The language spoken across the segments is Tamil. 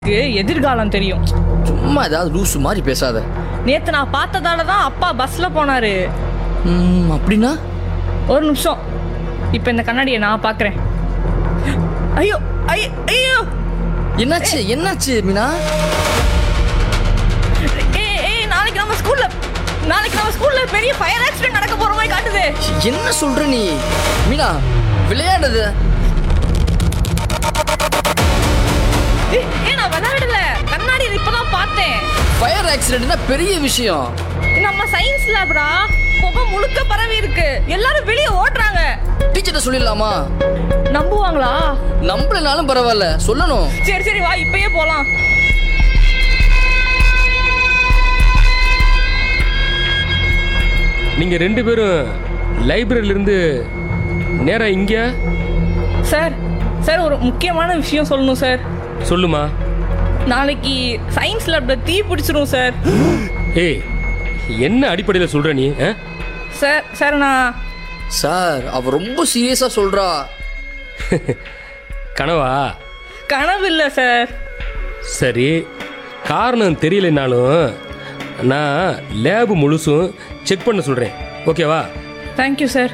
எனக்கு எதிர்காலம் தெரியும் சும்மா ஏதாவது லூசு மாதிரி பேசாத நேத்து நான் பார்த்ததால தான் அப்பா பஸ்ல போனாரு ம், அப்படின்னா ஒரு நிமிஷம் இப்போ இந்த கண்ணாடியை நான் பார்க்குறேன் ஐயோ ஐயோ ஐயோ என்னாச்சு என்னாச்சு மீனா ஏய் ஏய் நாளைக்கு நம்ம ஸ்கூல்ல நாளைக்கு நம்ம ஸ்கூல்ல பெரிய ஃபயர் ஆக்சிடென்ட் நடக்க போற மாதிரி காட்டுது என்ன சொல்ற நீ மீனா விளையாடுது ஏய் ஏய், நான் விளையாடல கண்ணாடி இப்பதான் பார்த்தேன் ஃபயர் ஆக்சிடென்ட்னா பெரிய விஷயம் இது நம்ம சயின்ஸ் லேப்டா புகை முழுக்க பரவி இருக்கு எல்லாரும் வெளியே ஓடுறாங்க டீச்சர்கிட்ட சொல்லிடலாமா நம்புவாங்களா நம்பலனாலும் பரவாயில்ல சொல்லணும் சரி சரி வா இப்பயே போலாம் நீங்க ரெண்டு பேரும் லைப்ரரியில இருந்து நேரா இங்க சார் சார் ஒரு முக்கியமான விஷயம் சொல்லணும் சார் சொல்லுமா நாளைக்கு சயின்ஸ் லேப்ல தீ பிடிச்சிரும் சார் ஏய் என்ன அடிப்படையில் சொல்ற நீ ஆ? சார் சார் நான் சார் அவ ரொம்ப சீரியஸா சொல்றா கனவா கனவு இல்லை சார் சரி காரணம் தெரியலைனாலும் நான் லேபு முழுசும் செக் பண்ண சொல்கிறேன் ஓகேவா தேங்க்யூ சார்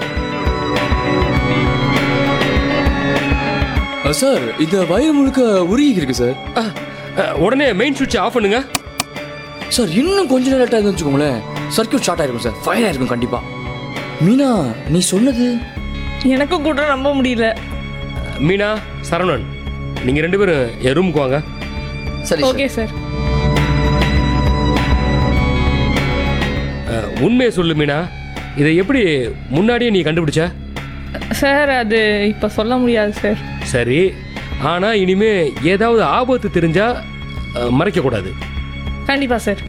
அ, சார் இந்த வயிறு முழுக்க உருகி இருக்கு சார் ஆ, ஆ, உடனே மெயின் சுவிட்ச் ஆஃப் பண்ணுங்க சார் இன்னும் கொஞ்ச நேரம் லேட்டாக வச்சுக்கோங்களேன் சர்க்கியூட் ஷார்ட் ஆயிருக்கும் சார் ஃபயர் ஆயிருக்கும் கண்டிப்பா மீனா நீ சொன்னது எனக்கும் கூட நம்ப முடியல மீனா சரவணன் நீங்கள் ரெண்டு பேரும் என் ரூமுக்கு வாங்க சரி சார். ஓகே சார் ஆ, உண்மையை சொல்லு மீனா இதை எப்படி முன்னாடியே நீ கண்டுபிடிச்ச சார் அது இப்போ சொல்ல முடியாது சார் சரி ஆனால் இனிமே ஏதாவது ஆபத்து தெரிஞ்சா ஆ, மறைக்கக்கூடாது கண்டிப்பா சார்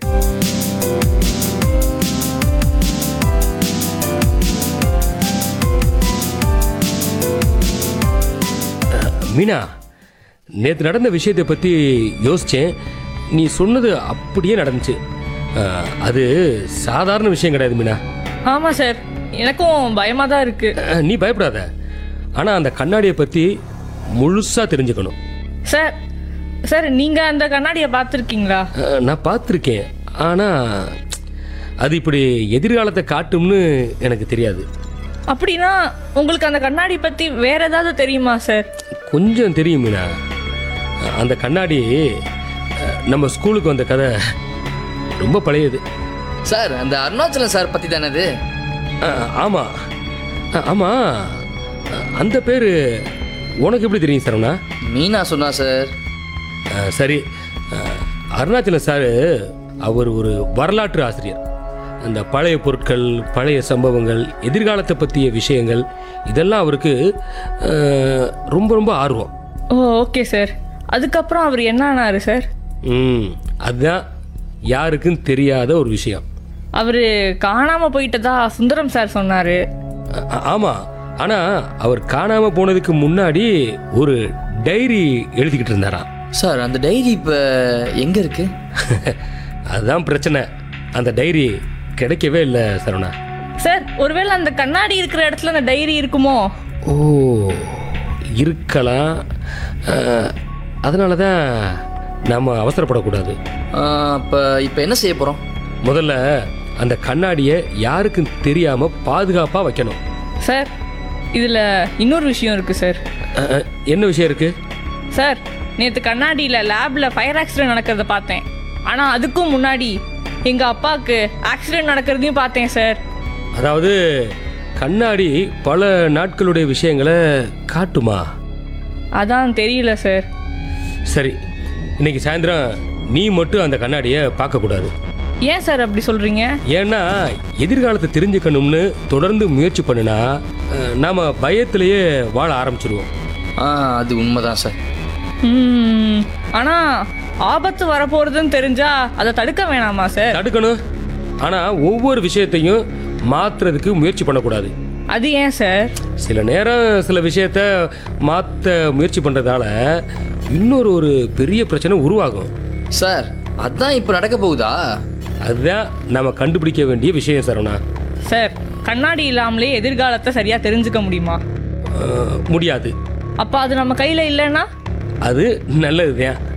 மீனா நேற்று நடந்த விஷயத்தை பற்றி யோசித்தேன் நீ சொன்னது அப்படியே நடந்துச்சு அஹ், அது சாதாரண விஷயம் கிடையாது மீனா ஆமா சார் எனக்கும் பயமா தான் இருக்கு அஹ், நீ பயப்படாத ஆனால் அந்த கண்ணாடியை பற்றி முழுசாக தெரிஞ்சுக்கணும் சார் சார் நீங்க அந்த கண்ணாடியை பார்த்துருக்கீங்களா அஹ், நான் பார்த்துருக்கேன் ஆனால் அது இப்படி எதிர்காலத்தை காட்டும்னு எனக்கு தெரியாது அப்படின்னா உங்களுக்கு அந்த கண்ணாடி பத்தி வேற ஏதாவது தெரியுமா சார் கொஞ்சம் தெரியும் மீனா அஹ், அந்த கண்ணாடி அஹ், நம்ம ஸ்கூலுக்கு வந்த கதை ரொம்ப பழையது சார் அந்த அருணாச்சலம் சார் பத்தி தானே இது அஹ், ஆமா அஹ், ஆமா அஹ், அந்த பேரு உனக்கு எப்படி தெரியும் சரவணா மீனா சொன்னா சார் அஹ், சரி அஹ், அருணாச்சலம் சார் அவர் ஒரு வரலாற்று ஆசிரியர் அந்த பழைய பொருட்கள் பழைய சம்பவங்கள் எதிர்காலத்தை பற்றிய விஷயங்கள் இதெல்லாம் அவருக்கு அஹ், ரொம்ப ரொம்ப ஆர்வம் ஓ ஓகே சார் அதுக்கப்புறம் அவர் என்ன ஆனாரு சார் ம் அதுதான் யாருக்கும் தெரியாத ஒரு விஷயம் அவர் காணாம போயிட்டதா சுந்தரம் சார் சொன்னாரு அ- ஆமா ஆனா அவர் காணாம போனதுக்கு முன்னாடி ஒரு டைரி எழுதிக்கிட்டு இருந்தாராம் சார் அந்த டைரி இப்ப எங்க இருக்கு அதுதான் பிரச்சனை அந்த டைரி கிடைக்கவே இல்லை சரவணா சார் ஒருவேளை அந்த கண்ணாடி இருக்கிற இடத்துல அந்த டைரி இருக்குமோ ஓ இருக்கலாம் அஹ், அதனால தான் நாம் அவசரப்படக்கூடாது ஆ, அப்ப இப்ப என்ன செய்ய போறோம் முதல்ல அந்த கண்ணாடியை யாருக்கும் தெரியாமல் பாதுகாப்பாக வைக்கணும் சார் இதில் இன்னொரு விஷயம் இருக்குது சார் அஹ், அஹ், என்ன விஷயம் இருக்குது சார் நேற்று கண்ணாடியில் லேபில் ஃபயர் ஆக்சிடென்ட் நடக்கிறத பார்த்தேன் ஆனால் அதுக்கும் முன்னாடி எங்கள் அப்பாவுக்கு ஆக்சிடென்ட் நடக்கிறதையும் பார்த்தேன் சார் அதாவது கண்ணாடி பல நாட்களுடைய விஷயங்களை காட்டுமா அதான் தெரியல சார் சரி இன்னைக்கு சாயந்தரம் நீ மட்டும் அந்த கண்ணாடியை பார்க்கக்கூடாது ஏன் சார் அப்படி சொல்கிறீங்க ஏன்னா எதிர்காலத்தை தெரிஞ்சுக்கணும்னு தொடர்ந்து முயற்சி பண்ணினா அஹ், நாம பயத்திலேயே வாழ ஆரம்பிச்சிருவோம் ஆ அது உண்மைதான் சார் ஆனால் ஆபத்து வரப்போகிறதுன்னு தெரிஞ்சா அதை தடுக்க வேணாமா சார் தடுக்கணும் ஆனா ஒவ்வொரு விஷயத்தையும் மாத்துறதுக்கு முயற்சி பண்ணக்கூடாது அது ஏன் சார் சில நேரம் சில விஷயத்த மாற்ற முயற்சி பண்ணுறதால இன்னொரு ஒரு பெரிய பிரச்சனை உருவாகும் சார் அதான் இப்ப நடக்க போகுதா அதுதான் நம்ம கண்டுபிடிக்க வேண்டிய விஷயம் சரவணா சார் கண்ணாடி இல்லாமலே எதிர்காலத்தை சரியாக தெரிஞ்சுக்க முடியுமா அஹ், முடியாது அப்போ அது நம்ம கையில் இல்லைன்னா அது நல்லதுதான்